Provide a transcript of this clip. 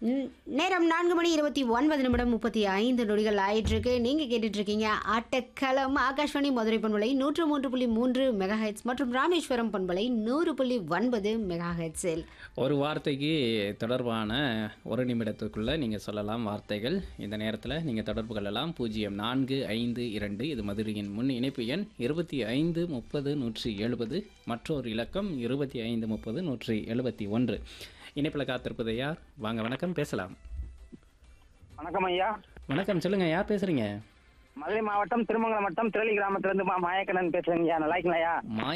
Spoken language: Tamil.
ம், நேரம் நான்கு மணி இருபத்தி ஒன்பது நிமிடம் முப்பத்தி ஐந்து நொடிகள் ஆயிட்டிருக்கு நீங்கள் கேட்டுட்டு இருக்கீங்க ஆட்டக்களம் ஆகாஷ்வாணி மதுரை பண்பலை நூற்று மூன்று புள்ளி மூன்று மெகா ஹெட்ஸ் மற்றும் ராமேஸ்வரம் பண்பலை நூறு புள்ளி ஒன்பது மெகா ஹெட்ஸில் ஒரு வார்த்தைக்கு தொடர்பான ஒரு நிமிடத்துக்குள்ளே நீங்கள் சொல்லலாம் வார்த்தைகள் இந்த நேரத்தில் நீங்கள் தொடர்பு கொள்ளலாம் பூஜ்ஜியம் நான்கு ஐந்து இரண்டு இது மதுரையின் முன் இணைப்பு எண் இருபத்தி ஐந்து முப்பது நூற்றி எழுபது மற்றொரு இலக்கம் இருபத்தி ஐந்து முப்பது நூற்றி எழுபத்தி ஒன்று இணைப்பில் காத்திருப்பது யார் வாங்க வணக்கம் பேசலாம் வணக்கம் ஐயா வணக்கம் சொல்லுங்கள் யார் பேசுகிறீங்க மதுரை மாவட்டம் திருமங்கலம் வட்டம் திரளி கிராமத்துல இருந்து மா மாயக்கண்ணன் பேசுறேங்க ஐயா நல்லா இருக்கீங்களா ஐயா மா